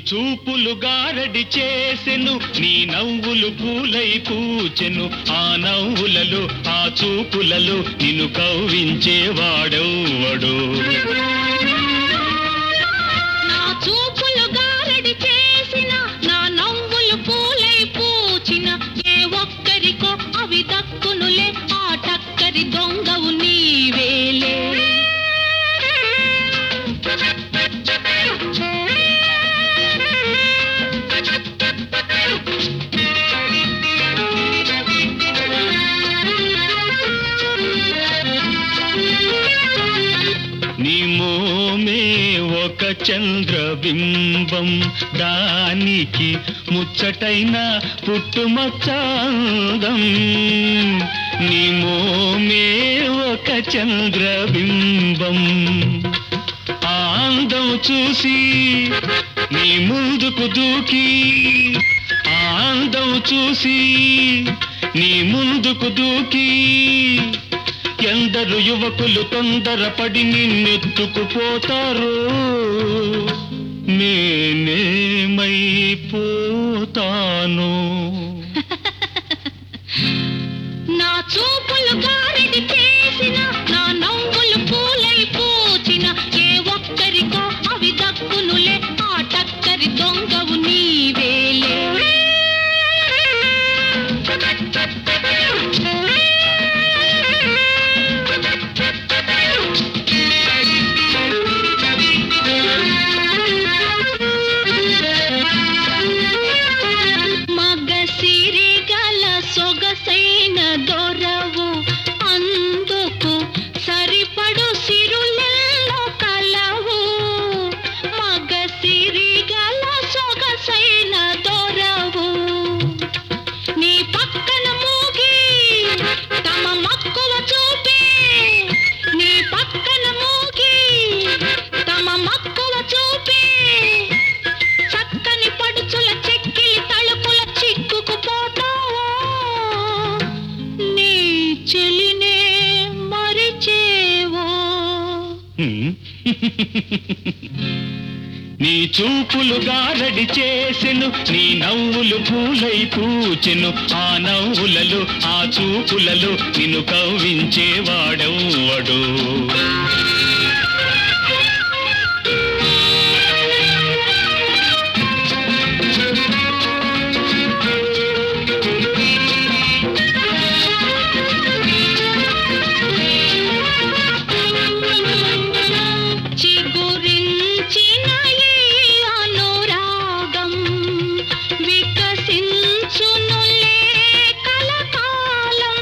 చూపులు గారడి చేసెను నీ నవ్వులు పూలై పూచెను ఆ నవ్వులలో ఆ చూపులలో నిన్ను కవ్వించేవాడెవ్వడు నా చూపులు గారడి చేసిన నా నవ్వులు పూలై పూచిన ఏ ఒక్కరికో అవి దక్కునులే ఆ టక్కరి దొంగవు నీవేలే నీ మోమే ఒక చంద్రబింబం దానికి ముచ్చటైన పుట్టుమచ్చాందం నీ మోమే ఒక చంద్రబింబం ఆందం చూసి నీ ముందుకు దూకి ఆందం చూసి నీ ముందుకు దూకి ఎందరు యువకులు తొందరపడి నిన్నెత్తుకుపోతారు నేనేమైపోతాను నా చూపులు గారడి చేసిన నా నవ్వులు పూలై పూచిన ఏ ఒక్కరికో అవి దక్కునులే ఆ టక్కరి దొంగవు నీవేలే మగ సిరిగల సొగసైన దొరవు అందుకు సరిపడు సిరులెల్లో కలవు మగ సిరిగల సొగసైన దొరవు నీ పక్కన మూగి తమ మక్కువ చూపి నీ పక్కన మూగి తమ మక్కువ చూపి చక్కని పడుచుల చెక్కిలి తలుపుల చిక్కుకుపోతావో నీ చెలినే మరిచేవో హ్మ్. నీ చూపులు గారడి చేసెను నీ నవ్వులు పూలై పూచెను ఆ నవ్వులలో ఆ చూపులలో నిన్ను కవ్వించేవాడెవ్వడు చిగురించిన ఈ అనురాగం వికసించునులే కలకాలం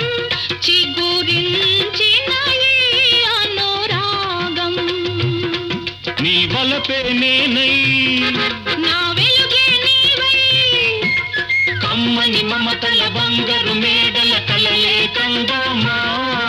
చిగురించిన ఈ అనురాగం నీ వలపే నేనై నా వెలుగే నీవై కమ్మని మమతల బంగారు మేడల కలలే కందమా